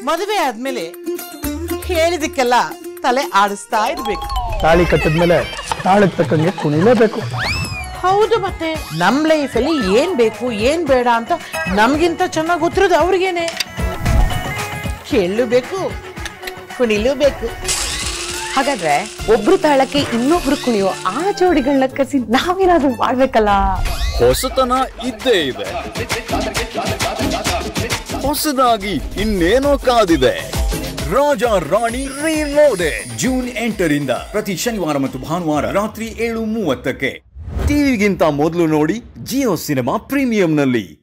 ಮದುವೆ ಆದ್ಮೇಲೆ ಹೇಳಿದಕ್ಕೆಲ್ಲ ತಲೆ ಆಡಿಸ್ತಾ ಇರ್ಬೇಕು ತಾಳಿ ಕಟ್ಟಿದ್ಮೇಲೆ ತಾಳಕ್ ತಕ್ಕಂಗೆ ಕುಣಿಲೇಬೇಕು ಹೌದು ಮತ್ತೆ ನಮ್ ಲೈಫಲ್ಲಿ ಏನ್ ಬೇಕು ಏನ್ ಬೇಡ ಅಂತ ನಮ್ಗಿಂತ ಚೆನ್ನಾಗಿ ಗೊತ್ತಿರೋದು ಅವ್ರಿಗೇನೆ ಕೇಳಲೇಬೇಕು ಕುಣಿಲೇಬೇಕು ಹಾಗಾದ್ರೆ ಒಬ್ರು ತಾಳಕ್ಕೆ ಇನ್ನೊಬ್ರು ಕುಣಿಯೋ ಆ ಜೋಡಿಗಳನ್ನ ಕರೆಸಿ ನಾವೇನಾದ್ರೂ ಮಾಡ್ಬೇಕಲ್ಲ ಹೊಸತನ ಇದ್ದೇ ಇದೆ ಹೊಸದಾಗಿ ಇನ್ನೇನೋ ಕಾದಿದೆ ರಾಜ ರಾಣಿ ರೀಲೋಡೆಡ್ ಜೂನ್ ಎಂಟರಿಂದ ಪ್ರತಿ ಶನಿವಾರ ಮತ್ತು ಭಾನುವಾರ ರಾತ್ರಿ ಏಳು ಮೂವತ್ತಕ್ಕೆ ಟಿವಿಗಿಂತ ಮೊದಲು ನೋಡಿ ಜಿಯೋ ಸಿನಿಮಾ ಪ್ರೀಮಿಯಂನಲ್ಲಿ